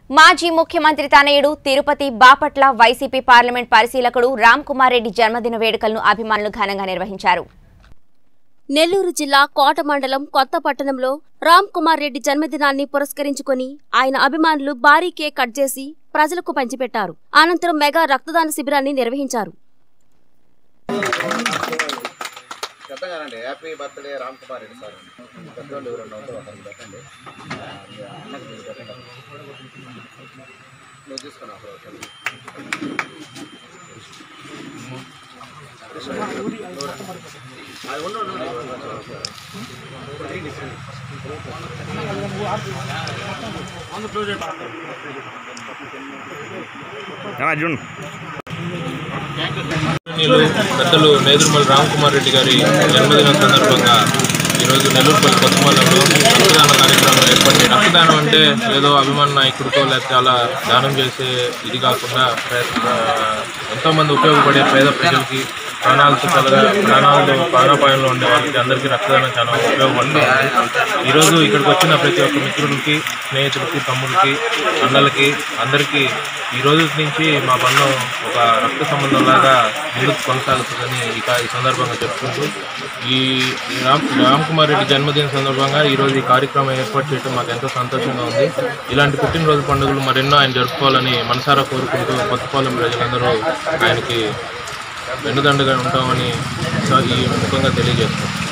మాజీ ముఖ్యమంత్రి తనయుడు తిరుపతి బాపట్ల వైసీపీ పార్లమెంట్ పరిశీలకుడు రామ్ కుమార్ రెడ్డి జన్మదిన వేడుకలను అభిమానులు ఘనంగా నిర్వహించారు నెల్లూరు జిల్లా కోట మండలం కొత్త పట్టణంలో రామ్ కుమార్ రెడ్డి జన్మదినాన్ని పురస్కరించుకొని ఆయన అభిమానులు భారీ కేక్ కట్ చేసి ప్రజలకు పంచిపెట్టారు అనంతరం మెగా రక్తదాన శిబిరాన్ని నిర్వహించారు చెప్పగానండి happy birthday Ram Kumar Reddy sir పెద్దోళ్ళు ఎవరు ఉంటారో ఒకరికి పెట్టండి ఆ, మీ అన్నకి మీరు పెట్టండి నువ్వు తీసుకున్నావు అప్పుడు ఒకటి. అది ఉండు, ఉండు, ఉండు. అర్జున్ గౌరవనీయులు పెద్దలు నేదురుమల్ రామకుమార్ రెడ్డి గారి జన్మదినం సందర్భంగా ఈరోజు నెల్లూరుపల్లి కొత్తమల్లంలో రక్తదాన కార్యక్రమం ఏర్పడి రక్తదానం అంటే ఏదో అభిమాన నాయకుడికో లేకపోతే అలా దానం చేసే ఇది కాకుండా ప్రే- ఆ, ఎంతోమంది ఉపయోగపడే పేద ప్రజలకి ప్రాణాలతో చల్లగా ప్రాణాలతో ప్రాణాపాయంలో ఉండే వాళ్ళకి అందరికీ రక్తదానం చాలా ఉపయోగపడుతుంది ఈరోజు ఇక్కడికి వచ్చిన ప్రతి ఒక్క మిత్రులకి స్నేహితులకి తమ్ముడికి అన్నలకి అందరికీ ఈ రోజు నుంచి మా బంధం ఒక రక్త సంబంధం లాగా ముందుకు కొనసాగుతుందని ఇక ఈ సందర్భంగా చెప్పుకుంటూ ఈ రామ్ రామ్ కుమార్ రెడ్డి జన్మదిన సందర్భంగా ఈరోజు ఈ కార్యక్రమం ఏర్పాటు చేయడం మాకు ఎంతో సంతోషంగా ఉంది ఇలాంటి పుట్టినరోజు పండుగలు మరెన్నో ఆయన జరుపుకోవాలని మనసారా కోరుకుంటూ కొత్తపాలెం ప్రజలందరూ ఆయనకి వెన్నుదండగా ఉంటామని ఈ ముఖంగా తెలియజేస్తాం